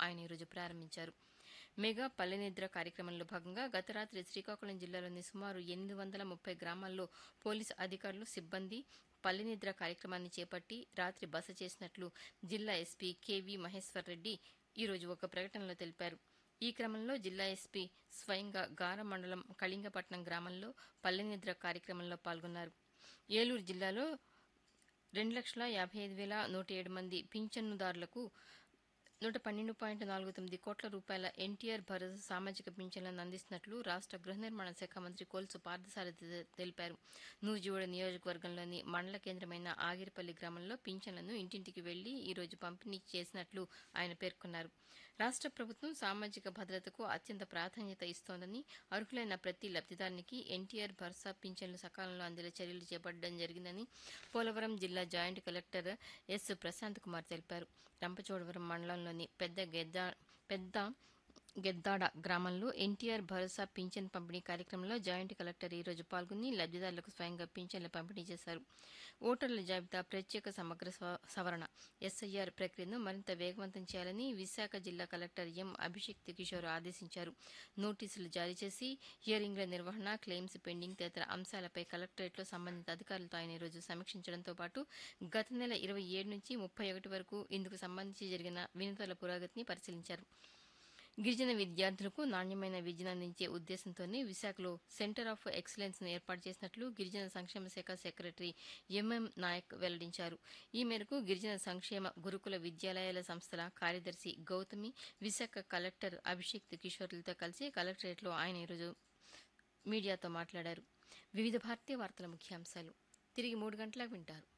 ఆయన ఈరోజు ప్రారంభించారు మెగా పల్లె నిద్ర కార్యక్రమంలో భాగంగా గత రాత్రి శ్రీకాకుళం జిల్లాలోని సుమారు ఎనిమిది వందల ముప్పై గ్రామాల్లో పోలీసు అధికారులు సిబ్బంది పల్లె నిద్ర కార్యక్రమాన్ని చేపట్టి రాత్రి బస చేసినట్లు జిల్లా ఎస్పీ కెవి మహేశ్వర్ రెడ్డి ఈరోజు ఒక ప్రకటనలో తెలిపారు ఈ క్రమంలో జిల్లా ఎస్పీ స్వయంగా గార మండలం కళింగపట్నం గ్రామంలో పల్లె నిద్ర కార్యక్రమంలో పాల్గొన్నారు ఏలూరు జిల్లాలో రెండు లక్షల యాభై ఐదు వేల నూట ఏడు మంది పింఛన్నుదారులకు నూట పన్నెండు పాయింట్ నాలుగు తొమ్మిది కోట్ల రూపాయల ఎన్టీఆర్ భరోసా సామాజిక పింఛన్లను అందిస్తున్నట్లు రాష్ట్ర గృహ నిర్మాణ శాఖ మంత్రి కొల్సు పార్థసారథి తెలిపారు నూజివీడ నియోజకవర్గంలోని మండల కేంద్రమైన ఆగిరిపల్లి గ్రామంలో పింఛన్లను ఇంటింటికి వెళ్లి ఈరోజు పంపిణీ చేసినట్లు ఆయన పేర్కొన్నారు రాష్ట్ర ప్రభుత్వం సామాజిక భద్రతకు అత్యంత ప్రాధాన్యత ఇస్తోందని అర్హులైన ప్రతి లబ్దిదారునికి ఎన్టీఆర్ భరోసా పింఛన్లు సకాలంలో అందేలా చర్యలు చేపట్టడం జరిగిందని పోలవరం జిల్లా joint collector S Prashant Kumar తెలిపారు రంపచోడవరం మండలంలోని పెద్ద గెద్ద పెద్ద గెద్దాడ గ్రామంలో ఎన్టీఆర్ భరోసా పింఛన్ పంపిణీ కార్యక్రమంలో జాయింట్ కలెక్టర్ ఈరోజు పాల్గొని లబ్దిదారులకు స్వయంగా పింఛన్లు పంపిణీ చేశారు ఓటర్ల జాబితా ప్రత్యేక సమగ్ర స్వ- సవరణ ఎస్ఐఆర్ ప్రక్రియను మరింత వేగవంతం చేయాలని విశాఖ జిల్లా కలెక్టర్ ఎం అభిషేక్ కిషోర్ ఆదేశించారు నోటీసులు జారీ చేసి హియరింగ్ల నిర్వహణ క్లెయిమ్స్ పెండింగ్ తదితర అంశాలపై కలెక్టరేట్లో సంబంధిత అధికారులతో ఆయన ఈరోజు సమీక్షించడంతో పాటు గత నెల ఇరవై ఏడు నుంచి ముప్పై ఒకటి వరకు ఇందుకు సంబంధించి జరిగిన వినతుల పురోగతిని పరిశీలించారు గిరిజన విద్యార్థులకు నాణ్యమైన విద్యను అందించే ఉద్దేశంతోనే విశాఖలో సెంటర్ ఆఫ్ ఎక్సలెన్స్ ను ఏర్పాటు చేసినట్లు గిరిజన సంక్షేమ శాఖ సెక్రటరీ ఎంఎం నాయక్ వెల్లడించారు ఈ మేరకు గిరిజన సంక్షేమ గురుకుల విద్యాలయాల సంస్థల కార్యదర్శి గౌతమి విశాఖ కలెక్టర్ అభిషేక్ కిషోర్లతో కలిసి కలెక్టరేట్లో ఆయన ఈరోజు మీడియాతో మాట్లాడారు వివిధ భారతీయ వార్తల ముఖ్యాంశాలు తిరిగి మూడు గంటలకు వింటారు